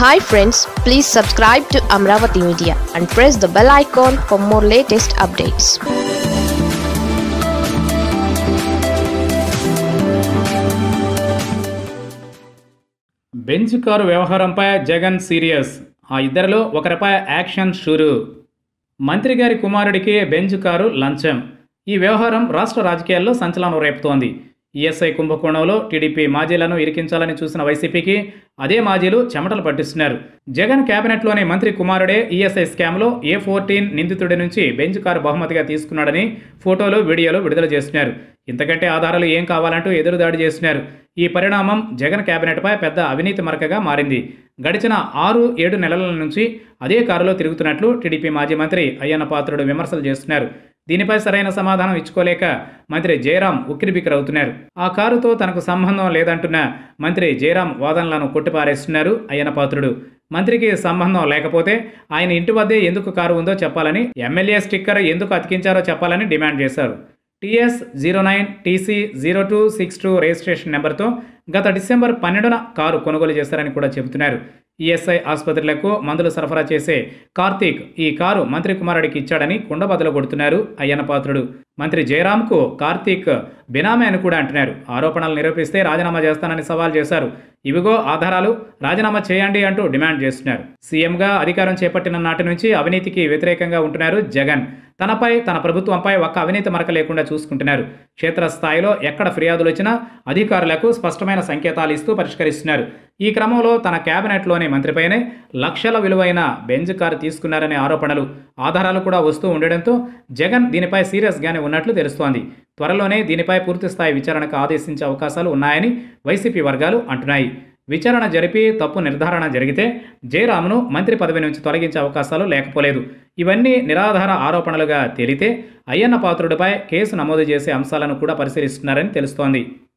hi friends please subscribe to Amaravati media and press the bell icon for more latest updates bench car వ్యవహారంపై Jagan serious ఆ ఇద్దరిలో ఒకరిపై action షురు మంత్రి గారి కుమారుడికి బెంచ్ కారు లంచం ఈ వ్యవహారం రాష్ట్ర రాజకీయాల్లో సంచలనం రేపుతోంది ఈఎస్ఐ కుంభకోణంలో టీడీపీ మాజీలను ఇరికించాలని చూసిన వైసీపీకి అదే మాజీలు చెమటలు పట్టిస్తున్నారు జగన్ కేబినెట్లోని మంత్రి కుమారుడే ఈఎస్ఐ స్కామ్లో ఏ ఫోర్టీన్ నిందితుడి నుంచి బెంచ్ కారు బహుమతిగా తీసుకున్నాడని ఫోటోలు వీడియోలు విడుదల చేస్తున్నారు ఇంతకంటే ఆధారాలు ఏం కావాలంటూ ఎదురుదాడి చేస్తున్నారు ఈ పరిణామం జగన్ కేబినెట్పై పెద్ద అవినీతి మరకగా మారింది గడిచిన ఆరు ఏడు నెలల నుంచి అదే కారులో తిరుగుతున్నట్లు టీడీపీ మాజీ మంత్రి అయ్యన్న పాత్రుడు విమర్శలు చేస్తున్నారు దీనిపై సరైన సమాధానం ఇచ్చుకోలేక మంత్రి జయరాం ఉక్కిరిబిక్కిరవుతున్నారు ఆ కారుతో తనకు సంబంధం లేదంటున్న మంత్రి జయరాం వాదనలను కొట్టిపారేస్తున్నారు అయ్యన్న పాత్రుడు మంత్రికి సంబంధం లేకపోతే ఆయన ఇంటి వద్దే ఎందుకు కారు ఉందో చెప్పాలని ఎమ్మెల్యే స్టిక్కర్ ఎందుకు అతికించారో చెప్పాలని డిమాండ్ చేశారు TS zero nine TC zero two six two registration నెంబర్తో గత డిసెంబర్ పన్నెండున కారు కొనుగోలు చేశారని కూడా చెబుతున్నారు ఈఎస్ఐ ఆసుపత్రులకు మందులు సరఫరా చేసే కార్తీక్ ఈ కారు మంత్రి కుమారుడికి ఇచ్చాడని కుండబద్దలు కొడుతున్నారు అయ్యన్న పాత్రుడు మంత్రి జయరాంకు కార్తీక్ బినామీ అని కూడా అంటున్నారు ఆరోపణలు నిరూపిస్తే రాజీనామా చేస్తానని సవాల్ చేశారు ఇవిగో ఆధారాలు రాజీనామా చేయండి అంటూ డిమాండ్ చేస్తున్నారు సీఎంగా అధికారం చేపట్టిన నాటి నుంచి అవినీతికి వ్యతిరేకంగా ఉంటున్నారు జగన్ తనపై తన ప్రభుత్వంపై ఒక్క అవినీతి మరక లేకుండా చూసుకుంటున్నారు క్షేత్రస్థాయిలో ఎక్కడ ఫిర్యాదులు వచ్చినా అధికారులకు స్పష్టమైన సంకేతాలు ఇస్తూ పరిష్కరిస్తున్నారు ఈ క్రమంలో తన కేబినెట్లోని మంత్రిపైనే లక్షల విలువైన బెంజ్ కారు తీసుకున్నారనే ఆరోపణలు ఆధారాలు కూడా వస్తూ ఉండడంతో జగన్ దీనిపై సీరియస్గానే ఉన్నట్లు తెలుస్తోంది త్వరలోనే దీనిపై పూర్తిస్థాయి విచారణకు ఆదేశించే అవకాశాలు ఉన్నాయని వైసీపీ వర్గాలు అంటున్నాయి విచారణ జరిపి తప్పు నిర్ధారణ జరిగితే జయరామ్ను మంత్రి పదవి నుంచి తొలగించే అవకాశాలు లేకపోలేదు ఇవన్నీ నిరాధార ఆరోపణలుగా తేలితే అయ్యన్న పాత్రుడిపై కేసు నమోదు చేసే అంశాలను కూడా పరిశీలిస్తున్నారని తెలుస్తోంది